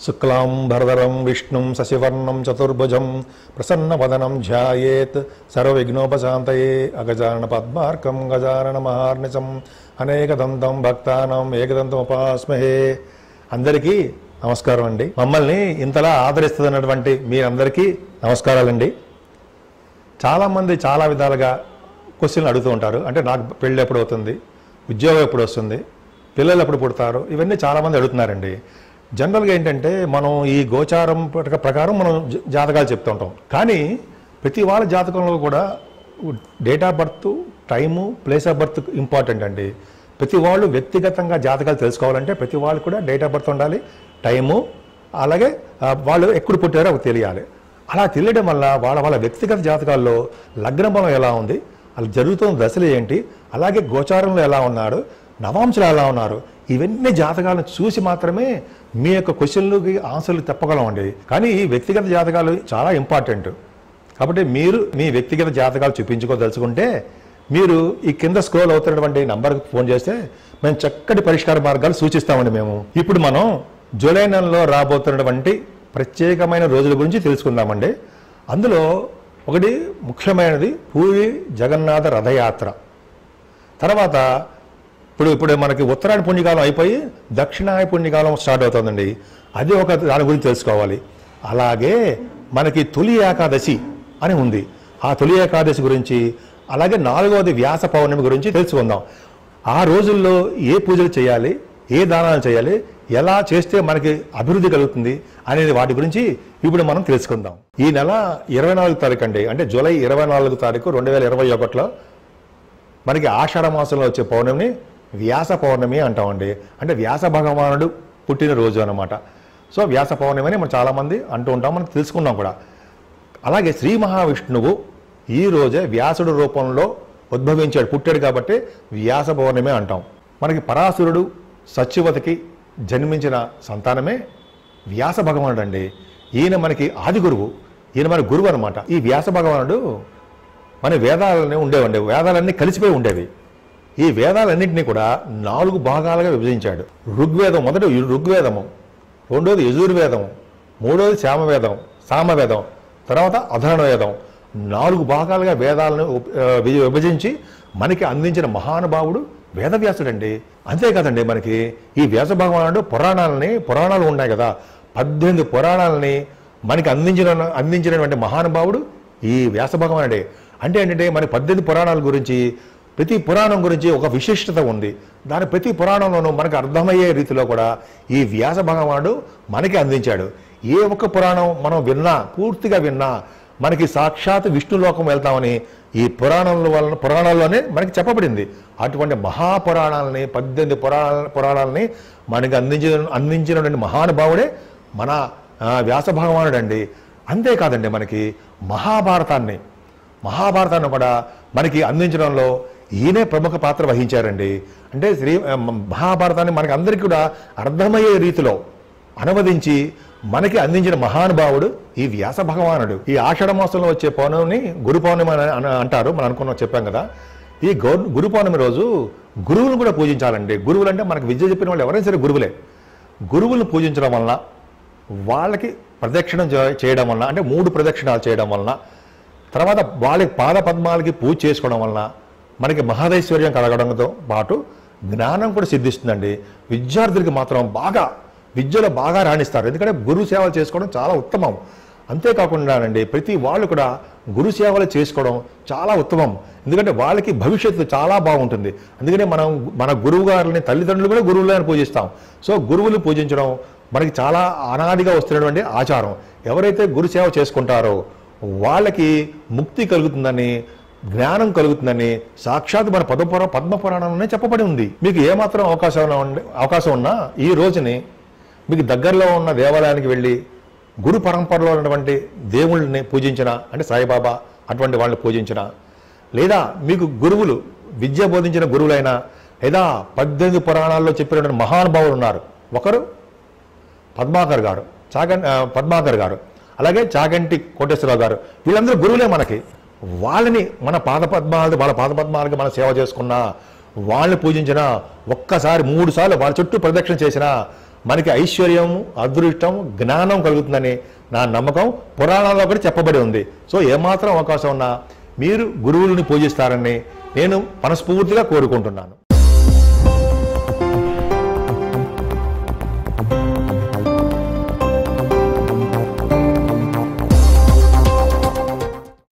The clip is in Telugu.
శుక్లాం భరదరం విష్ణుం శశివర్ణం చతుర్భుజం ప్రసన్నవదనం ధ్యాయేత్ సర్వవిఘ్నోపశాంతయే అగజానన పద్మార్కం గజానన మహార్నిశం అనేకదంతం భక్తానం ఏకదంతం ఉపాస్మహే అందరికీ నమస్కారం అండి మమ్మల్ని ఇంతలా ఆదరిస్తున్నటువంటి మీరందరికీ నమస్కారాలండి చాలామంది చాలా విధాలుగా క్వశ్చన్లు అడుగుతూ ఉంటారు అంటే నాకు పెళ్ళి ఎప్పుడు అవుతుంది ఉద్యోగం ఎప్పుడు వస్తుంది పిల్లలు ఎప్పుడు పుడతారు ఇవన్నీ చాలామంది అడుగుతున్నారండి జనరల్గా ఏంటంటే మనం ఈ గోచారం ప్రక- ప్రకారం మనం జ- జాతకాలు చెప్తూ ఉంటాం కానీ ప్రతి వాళ్ళ జాతకంలో కూడా date of birth time place of birth important అండి ప్రతి వాళ్ళు వ్యక్తిగతంగా జాతకాలు తెలుసుకోవాలంటే ప్రతి వాళ్ళు కూడా డేట్ ఆఫ్ బర్త్ ఉండాలి టైము అలాగే ఆ, వాళ్ళు ఎప్పుడు పుట్టారో అవి తెలియాలి అలా తెలియడం వల్ల వాళ్ళ వాళ్ళ వ్యక్తిగత జాతకాల్లో లగ్న బలం ఎలా ఉంది అలా జరుగుతున్న దశలు ఏంటి అలాగే గోచారంలో ఎలా ఉన్నారు నవాంశలు ఎలా ఉన్నారు ఇవన్నీ జాతకాలను చూసి మాత్రమే మీ యొక్క క్వశ్చన్లకి ఆన్సర్లు చెప్పగలమండి కానీ ఈ వ్యక్తిగత జాతకాలు చాలా ఇంపార్టెంట్ కాబట్టి మీరు మీ వ్యక్తిగత జాతకాలు చూపించుకోదలుచుకుంటే మీరు ఈ కింద స్క్రోల్ అవుతున్నటువంటి నంబర్కి ఫోన్ చేస్తే మేము చక్కటి పరిష్కార మార్గాలు సూచిస్తామండి మేము ఇప్పుడు మనం జూలై నెలలో రాబోతున్నటువంటి ప్రత్యేకమైన రోజుల గురించి తెలుసుకుందామండి అందులో ఒకటి ముఖ్యమైనది పూరి జగన్నాథ రథయాత్ర తర్వాత ఇప్పుడు ఇప్పుడు మనకి ఉత్తరాయణ పుణ్యకాలం అయిపోయి దక్షిణాయ పుణ్యకాలం స్టార్ట్ అవుతుందండి అది ఒక దాని గురించి తెలుసుకోవాలి అలాగే మనకి తొలి ఏకాదశి అని ఉంది ఆ తొలి ఏకాదశి గురించి అలాగే నాలుగవది వ్యాస పౌర్ణమి గురించి తెలుసుకుందాం ఆ రోజుల్లో ఏ పూజలు చేయాలి ఏ దానాలు చేయాలి ఎలా చేస్తే మనకి అభివృద్ధి కలుగుతుంది అనేది వాటి గురించి ఇప్పుడు మనం తెలుసుకుందాం ఈ నెల ఇరవై నాలుగు తారీఖు అండి అంటే జూలై ఇరవై నాలుగు తారీఖు రెండు వేల ఇరవై ఒకటిలో మనకి ఆషాఢ మాసంలో వచ్చే పౌర్ణమిని వ్యాస పౌర్ణమి అంటామండి అంటే వ్యాస భగవానుడు పుట్టిన రోజు అనమాట సో వ్యాస పౌర్ణమి అని మనం చాలామంది అంటూ ఉంటాం మనం తెలుసుకున్నాం కూడా అలాగే శ్రీ మహావిష్ణువు ఈ రోజే వ్యాసుడు రూపంలో ఉద్భవించాడు పుట్టాడు కాబట్టి వ్యాస పౌర్ణమి అంటాం మనకి పరాశురుడు సత్యవతికి జన్మించిన సంతానమే వ్యాస భగవానుడు అండి ఈయన మనకి ఆది గురువు ఈయన మన గురువు అనమాట ఈ వ్యాస భగవానుడు మన వేదాలన్నీ ఉండేవండి వేదాలన్నీ కలిసిపోయి ఉండేవి ఈ వేదాలన్నింటినీ కూడా నాలుగు భాగాలుగా విభజించాడు ఋగ్వేదం మొదటి ఋగ్వేదము రెండోది యజుర్వేదము మూడోది శ్యామవేదం సామవేదం తర్వాత అధర్ణ వేదం నాలుగు భాగాలుగా వేదాలను ఉప్- ఆ, వి- విభజించి మనకి అందించిన మహానుభావుడు వేదవ్యాసుడండి అంతేకాదండి మనకి ఈ వ్యాస భగవానుడు పురాణాలని పురాణాలు ఉన్నాయి కదా పద్దెనిమిది పురాణాలని మనకి అందించిన అందించినటువంటి మహానుభావుడు ఈ వ్యాస భగవానుడే అంటే ఏంటంటే మన పద్దెనిమిది పురాణాల గురించి ప్రతి పురాణం గురించి ఒక విశిష్టత ఉంది దాని ప్రతి పురాణంలోనూ మనకు అర్థమయ్యే రీతిలో కూడా ఈ వ్యాస భగవానుడు మనకి అందించాడు ఏ ఒక్క పురాణం మనం విన్నా పూర్తిగా విన్నా మనకి సాక్షాత్ విష్ణులోకం వెళ్తామని ఈ పురాణాల వలన పురాణాల్లోనే మనకి చెప్పబడింది అటువంటి మహాపురాణాలని పద్దెనిమిది పురాణ పురాణాలని మనకి అందించిన అందించినటువంటి మహానుభావుడే మన ఆ, వ్యాస భగవానుడు అండి అంతేకాదండి మనకి మహాభారతాన్ని మహాభారతాన్ని కూడా మనకి అందించడంలో ఈయనే ప్రముఖ పాత్ర వహించారండి అంటే శ్రీ మహాభారతాన్ని మనకి అందరికీ కూడా అర్థమయ్యే రీతిలో అనువదించి మనకి అందించిన మహానుభావుడు ఈ వ్యాస భగవానుడు ఈ ఆషాఢ మాసంలో వచ్చే పౌర్ణమిని గురు పౌర్ణమి అని అని అంటారు మనం అనుకున్నాం చెప్పాం కదా ఈ గౌ గురు పౌర్ణమి రోజు గురువులను కూడా పూజించాలండి గురువులు అంటే మనకు విద్య చెప్పిన వాళ్ళు ఎవరైనా సరే గురువులే గురువులను పూజించడం వలన వాళ్ళకి ప్రదక్షిణం చే- చేయడం వలన అంటే మూడు ప్రదక్షిణాలు చేయడం వలన తర్వాత వాళ్ళ పాద పద్మాలకి పూజ చేసుకోవడం వలన మనకి మహదైశ్వర్యం కలగడంతో పాటు జ్ఞానం కూడా సిద్ధిస్తుందండి విద్యార్థులకి మాత్రం బాగా విద్యలో బాగా రాణిస్తారు ఎందుకంటే గురు సేవలు చేసుకోవడం చాలా ఉత్తమం అంతేకాకుండానండి ప్రతి వాళ్ళు కూడా గురు సేవలు చేసుకోవడం చాలా ఉత్తమం ఎందుకంటే వాళ్ళకి భవిష్యత్తు చాలా బాగుంటుంది అందుకనే మనం మన గురువు గారిని తల్లిదండ్రులు కూడా గురువులను పూజిస్తాం సో గురువులు పూజించడం మనకి చాలా అనాదిగా వస్తున్నటువంటి ఆచారం ఎవరైతే గురు సేవ చేసుకుంటారో వాళ్ళకి ముక్తి కలుగుతుందని జ్ఞానం కలుగుతుందని సాక్షాత్ మన పదపుర పద్మపురాణంలోనే చెప్పబడి ఉంది మీకు ఏమాత్రం అవకాశం ఉండి అవకాశం ఉన్నా ఈ రోజుని మీకు దగ్గరలో ఉన్న దేవాలయానికి వెళ్ళి గురు పరంపరలో ఉన్నటువంటి దేవుళ్ళని పూజించిన అంటే సాయిబాబా అటువంటి వాళ్ళని పూజించిన లేదా మీకు గురువులు విద్య బోధించిన గురువులైనా లేదా పద్దెనిమిది పురాణాల్లో చెప్పినటువంటి మహానుభావులు ఉన్నారు ఒకరు పద్మాకర్ గారు చాగం ఆ, పద్మాకర్ గారు అలాగే చాగంటి కోటేశ్వరరావు గారు వీళ్ళందరూ గురువులే మనకి వాళ్ళని మన పాద పద్మాలు వాళ్ళ పాద పద్మాలకి మనం సేవ చేసుకున్నా వాళ్ళని పూజించినా ఒక్కసారి మూడు సార్లు వాళ్ళ చుట్టూ ప్రదక్షిణ చేసినా మనకి ఐశ్వర్యం అదృష్టం జ్ఞానం కలుగుతుందని నా నమ్మకం పురాణాల్లో కూడా చెప్పబడి ఉంది సో ఏమాత్రం అవకాశం ఉన్నా మీరు గురువుల్ని పూజిస్తారని నేను మనస్ఫూర్తిగా కోరుకుంటున్నాను